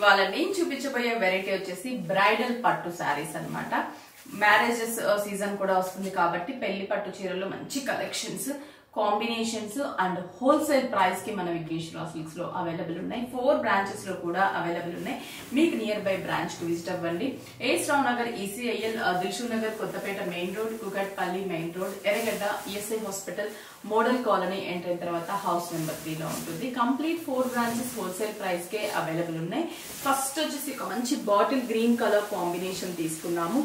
ఇవాళ నేను చూపించబోయే వెరైటీ వచ్చేసి బ్రైడల్ పట్టు శారీస్ అన్నమాట మ్యారేజెస్ సీజన్ కూడా వస్తుంది కాబట్టి పెళ్లి పట్టు చీరలు మంచి collections combinations and wholesale price కి మన విఘ్నేశ్వర సిల్క్స్ లో అవైలబుల్ ఉన్నాయి ఫోర్ బ్రాంచెస్ లో కూడా అవైలబుల్ ఉన్నాయి మీకు నియర్ బై బ్రాంచ్ కు విజిట్ అవ్వండి AS Rao Nagar ECIL Dilsukh Nagar Kothapet main road Kukatpally main road Erragadda ESI hospital model colony enter అయిన తర్వాత హౌస్ నెంబర్ త్రీ లో ఉంటుంది complete four branches wholesale price కే అవైలబుల్ ఉన్నాయి ఫస్ట్ వచ్చేసి ఒక మంచి బాటిల్ గ్రీన్ కలర్ కాంబినేషన్ తీసుకున్నాము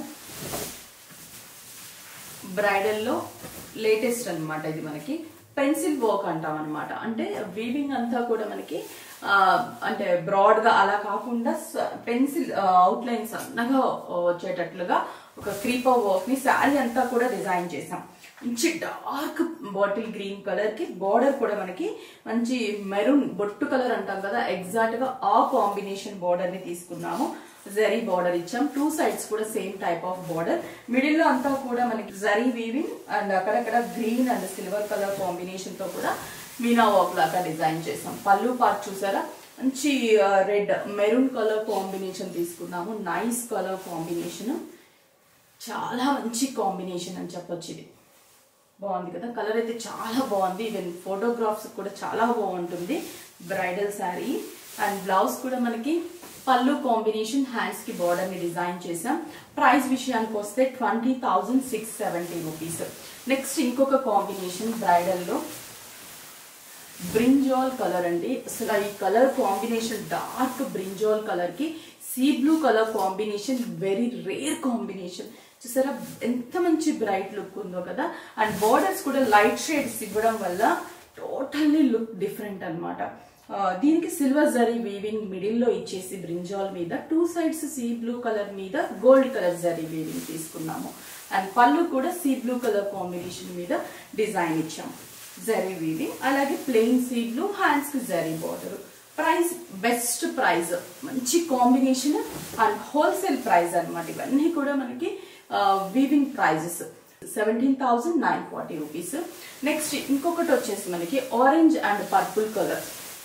బ్రైడల్ లో లేటెస్ట్ అన్నమాట ఇది మనకి పెన్సిల్ వర్క్ అంటాం అనమాట అంటే వీవింగ్ అంతా కూడా మనకి ఆ, అంటే బ్రాడ్ గా అలా కాకుండా పెన్సిల్ అవుట్ లైన్స్ సన్నగా వచ్చేటట్లుగా ఒక క్రీపర్ వర్క్ ని శారీ అంతా కూడా డిజైన్ చేసాం మంచి డార్క్ బాటిల్ గ్రీన్ కలర్ కి బార్డర్ కూడా మనకి మంచి మెరూన్ బొట్టు కలర్ అంటాం కదా ఎగ్జాక్ట్ గా ఆ కాంబినేషన్ బార్డర్ ని తీసుకున్నాము జరీ బార్డర్ ఇచ్చాం టూ సైడ్స్ కూడా same type of border middle లో అంతా కూడా మనకి జరీ వీవింగ్ అండ్ అక్కడక్కడ green and silver colour combination తో కూడా మీనా వర్క్ లాగా డిజైన్ చేసాం పళ్ళు పార్ట్ చూసారా మంచి రెడ్ మెరూన్ కలర్ కాంబినేషన్ తీసుకున్నాము నైస్ కలర్ కాంబినేషన్ చాలా మంచి కాంబినేషన్ అని చెప్పొచ్చు ఇది బాగుంది కదా కలర్ అయితే చాలా బాగుంది ఈవెన్ ఫోటోగ్రాఫ్స్ కూడా చాలా బాగుంటుంది బ్రైడల్ శారీ అండ్ బ్లౌజ్ కూడా మనకి పళ్ళు కాంబినేషన్ హ్యాండ్స్ కి బార్డర్ ని డిజైన్ చేసాం ప్రైస్ విషయానికి వస్తే twenty thousand six seventy rupees next ఇంకొక కాంబినేషన్ బ్రైడల్ లో బ్రింజాల్ కలర్ అండి అసలు ఈ colour combination dark brinjal colour కి sea blue colour combination very rare combination చూసారా ఎంత మంచి బ్రైట్ లుక్ ఉందో కదా అండ్ బోర్డర్స్ కూడా లైట్ షేడ్స్ ఇవ్వడం వల్ల టోటల్లీ లుక్ డిఫరెంట్ అనమాట దీనికి సిల్వర్ జరీ వీవింగ్ మిడిల్ లో ఇచ్చేసి బ్రింజాల్ మీద two sides sea blue colour మీద గోల్డ్ కలర్ జరీ వీవింగ్ తీసుకున్నాము అండ్ పళ్ళు కూడా సీ బ్లూ కలర్ కాంబినేషన్ మీద డిజైన్ ఇచ్చాము జరీ వీవింగ్ అలాగే ప్లెయిన్ సీ బ్లూ హ్యాండ్స్ కి zari border price best price మంచి కాంబినేషన్ అండ్ హోల్సేల్ ప్రైస్ అన్నమాట ఇవన్నీ కూడా మనకి weaving prices seventeen thousand nine forty rupees next ఇంకొకటి వచ్చేసి మనకి ఆరెంజ్ అండ్ పర్పుల్ కలర్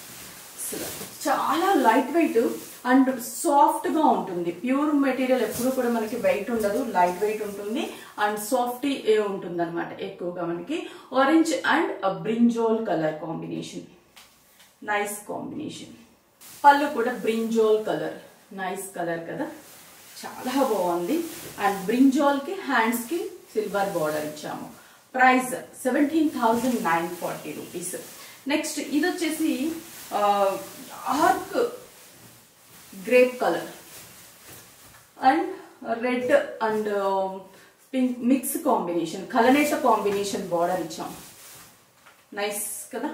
చాలా లైట్ వెయిట్ అండ్ సాఫ్ట్ గా ఉంటుంది ప్యూర్ మెటీరియల్ ఎప్పుడు కూడా మనకి వెయిట్ ఉండదు లైట్ వెయిట్ ఉంటుంది అండ్ సాఫ్ట్ ఏ ఉంటుంది అనమాట ఎక్కువగా మనకి orange and brinjal colour combination nice combination పళ్ళు కూడా బ్రింజోల్ కలర్ నైస్ కలర్ కదా చాలా బాగుంది అండ్ బ్రింజోల్ కి హ్యాండ్స్ కి సిల్వర్ బార్డర్ ఇచ్చాము price seventeen thousand nine forty rupees next ఇది వచ్చేసి dark grape colour and red and pink mix combination కలనేట కాంబినేషన్ బార్డర్ ఇచ్చాం నైస్ కదా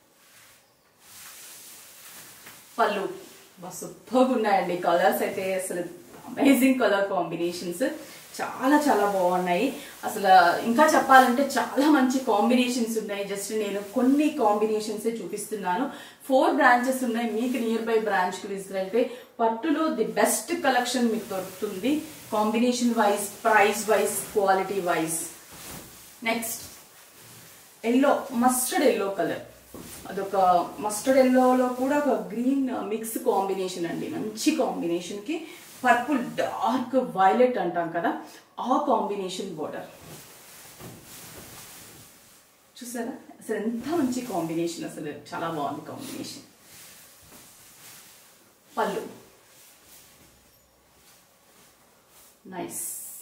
పళ్ళు సూపర్గా ఉన్నాయండి కలర్స్ అయితే అసలు అమేజింగ్ కలర్ కాంబినేషన్స్ చాలా చాలా బాగున్నాయి అసలు ఇంకా చెప్పాలంటే చాలా మంచి కాంబినేషన్స్ ఉన్నాయి జస్ట్ నేను కొన్ని కాంబినేషన్స్ చూపిస్తున్నాను ఫోర్ బ్రాంచెస్ ఉన్నాయి మీకు నియర్ బై బ్రాంచ్ కి విజిట్ అయితే పట్టులో ది బెస్ట్ కలెక్షన్ మీకు దొరుకుతుంది combination wise price wise quality wise next yellow mustard yellow colour అదొక మస్టర్డ్ ఎల్లోలో కూడా ఒక గ్రీన్ మిక్స్ కాంబినేషన్ అండి మంచి కాంబినేషన్ కి పర్పుల్ డార్క్ వైలెట్ అంటాం కదా ఆ కాంబినేషన్ బోర్డర్ చూసారా అసలు ఎంత మంచి కాంబినేషన్ అసలు చాలా బాగుంది కాంబినేషన్ పళ్ళు nice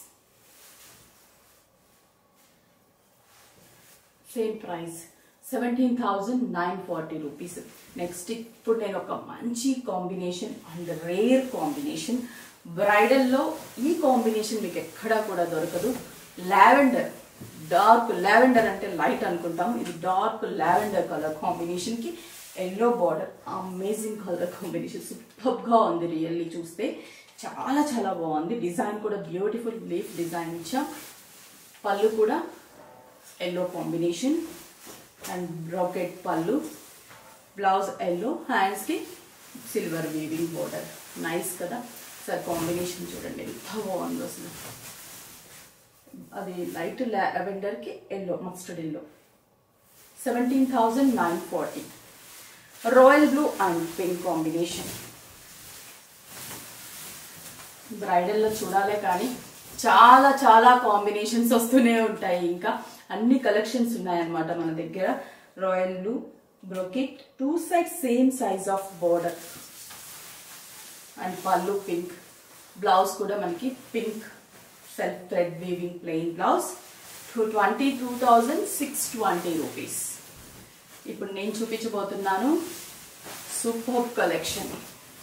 same price seventeen thousand nine forty rupees next ఇప్పుడు నేను ఒక మంచి కాంబినేషన్ అండ్ రేర్ కాంబినేషన్ బ్రైడల్లో ఈ కాంబినేషన్ మీకు ఎక్కడా కూడా దొరకదు లావెండర్ డార్క్ లావెండర్ అంటే లైట్ అనుకుంటాం ఇది డార్క్ లావెండర్ కలర్ కాంబినేషన్ కి yellow border amazing colour combination super గా ఉంది రియల్లీ చూస్తే చాలా చాలా బాగుంది డిజైన్ కూడా బ్యూటిఫుల్ లీఫ్ డిజైన్ ఇచ్చాం పళ్ళు కూడా ఎల్లో కాంబినేషన్ అండ్ బ్రాకెట్ పళ్ళు బ్లౌజ్ ఎల్లో హ్యాండ్స్కి సిల్వర్ వీవింగ్ బోర్డర్ నైస్ కదా సార్ కాంబినేషన్ చూడండి ఎంత బాగుందో అసలు అది లైట్ లావెండర్కి yellow mustard yellow seventeen thousand nine forty royal blue and pink combination బ్రైడల్లో చూడాలే కానీ చాలా చాలా కాంబినేషన్స్ వస్తూనే ఉంటాయి ఇంకా అన్ని కలెక్షన్స్ ఉన్నాయన్నమాట మన దగ్గర royal blue brocade two side same size of border and పళ్ళు పింక్ బ్లౌజ్ కూడా మనకి pink self thread weaving plain blouse two twenty two thousand six twenty rupees ఇప్పుడు నేను చూపించబోతున్నాను సూపర్ కలెక్షన్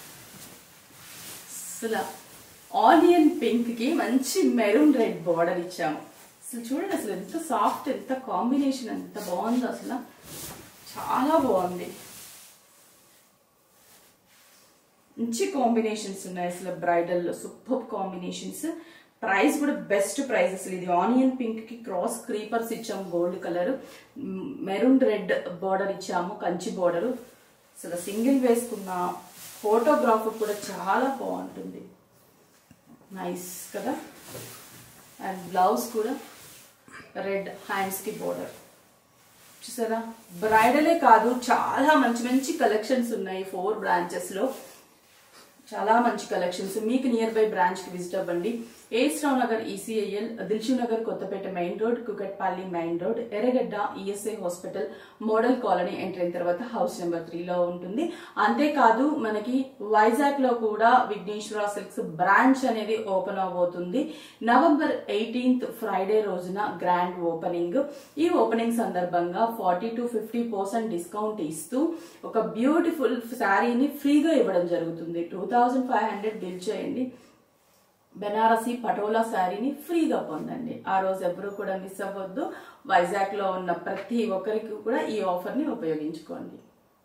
అసలు ఆనియన్ పింక్ కి మంచి మెరూన్ రెడ్ బార్డర్ ఇచ్చాము అసలు చూడండి అసలు ఎంత సాఫ్ట్ ఎంత కాంబినేషన్ ఎంత బాగుందో అసలు చాలా బాగుంది మంచి కాంబినేషన్స్ ఉన్నాయి అసలు బ్రైడల్ లో సూపర్ కాంబినేషన్స్ ప్రైస్ కూడా బెస్ట్ ప్రైస్ అసలు ఇది ఆనియన్ పింక్ కి క్రాస్ క్రీపర్స్ ఇచ్చాము gold colour maroon red border ఇచ్చాము కంచి బార్డర్ అసలు సింగిల్ వేసుకున్న ఫోటోగ్రాఫ్ కూడా చాలా బాగుంటుంది నైస్ కదా అండ్ బ్లౌజ్ కూడా రెడ్ హ్యాండ్స్ కి బోర్డర్ చూసారా బ్రైడలే కాదు చాలా మంచి మంచి కలెక్షన్స్ ఉన్నాయి ఫోర్ బ్రాంచెస్ లో చాలా మంచి కలెక్షన్స్ మీకు నియర్ బై బ్రాంచ్ కి విజిట్ అవ్వండి AS Rao Nagar ECIL Dilsukh Nagar Kothapet main road Kukatpally main road Erragadda ESI hospital model colony enter అయిన తర్వాత హౌస్ నెంబర్ త్రీలో ఉంటుంది అంతేకాదు మనకి వైజాగ్ లో కూడా విఘ్నేశ్వర సిల్క్స్ బ్రాంచ్ అనేది ఓపెన్ అవబోతుంది నవంబర్ ఎయిటీన్త్ ఫ్రైడే రోజున గ్రాండ్ ఓపెనింగ్ ఈ ఓపెనింగ్ సందర్భంగా forty to fifty percent discount ఇస్తూ ఒక బ్యూటిఫుల్ శారీని ఫ్రీగా ఇవ్వడం జరుగుతుంది two thousand five hundred bill చేయండి బెనారసి పటోలా శారీని ఫ్రీగా పొందండి ఆ రోజు ఎవరు కూడా మిస్ అవ్వద్దు వైజాగ్ లో ఉన్న ప్రతి ఒక్కరికి కూడా ఈ ఆఫర్ ని ఉపయోగించుకోండి